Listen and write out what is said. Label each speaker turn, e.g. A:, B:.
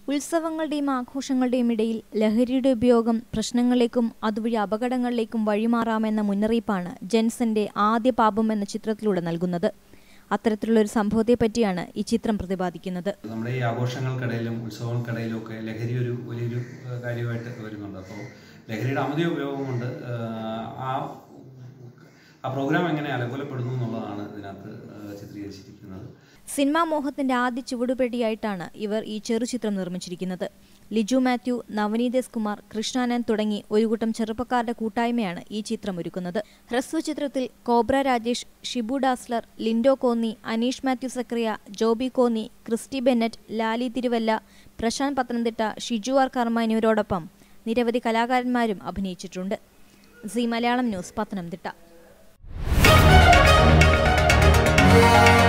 A: ഉത്സവങ്ങളുടെയും ആഘോഷങ്ങളുടെയും ഇടയിൽ ലഹരിയുടെ ഉപയോഗം പ്രശ്നങ്ങളിലേക്കും അതുവഴി അപകടങ്ങളിലേക്കും വഴിമാറാമെന്ന മുന്നറിയിപ്പാണ് ജെൻസന്റെ ആദ്യ പാപം എന്ന ചിത്രത്തിലൂടെ നൽകുന്നത് അത്തരത്തിലുള്ളൊരു സംഭവത്തെപ്പറ്റിയാണ് ഈ ചിത്രം പ്രതിപാദിക്കുന്നത്
B: നമ്മുടെ ഈ ആഘോഷങ്ങൾക്കിടയിലും ഉത്സവങ്ങൾക്കിടയിലും ഒക്കെ ലഹരി ഒരു വലിയൊരു ഏഹ്, കാര്യമായിട്ട് വരുന്നുണ്ട് അപ്പോൾ ലഹരിയുടെ അമിത ഉപയോഗം കൊണ്ട് ഏഹ്, ആ ആ പ്രോഗ്രാം എങ്ങനെ അലങ്കോലപ്പെടുന്നു എന്നുള്ളതാണ് ഇതിനകത്ത് ഏഹ്, ചിത്രീകരിച്ചിരിക്കുന്നത്
A: സിനിമാ മോഹത്തിന്റെ ആദ്യ ചുവടുപടിയായിട്ടാണ് ഇവർ ഈ ചെറുചിത്രം നിർമ്മിച്ചിരിക്കുന്നത് ലിജു മാത്യു നവനീത് എസ് കുമാർ കൃഷ്ണാനന്ദ് തുടങ്ങി ഒരു കൂട്ടം ചെറുപ്പക്കാരുടെ കൂട്ടായ്മയാണ് ഈ ചിത്രം ഒരുക്കുന്നത് ഹ്രസ്വ ചിത്രത്തിൽ Cobra Rajesh Shibu Dazzler Lindo Konni Aneesh Mathew Zacharia Joby Konni Christy Bennet Lali Thiruvalla Prashanth Pathanamthitta Shiju R Karma എന്നിവരോടൊപ്പം നിരവധി കലാകാരന്മാരും അഭിനയിച്ചിട്ടുണ്ട് സി മലയാളം ന്യൂസ് പത്തനംതിട്ട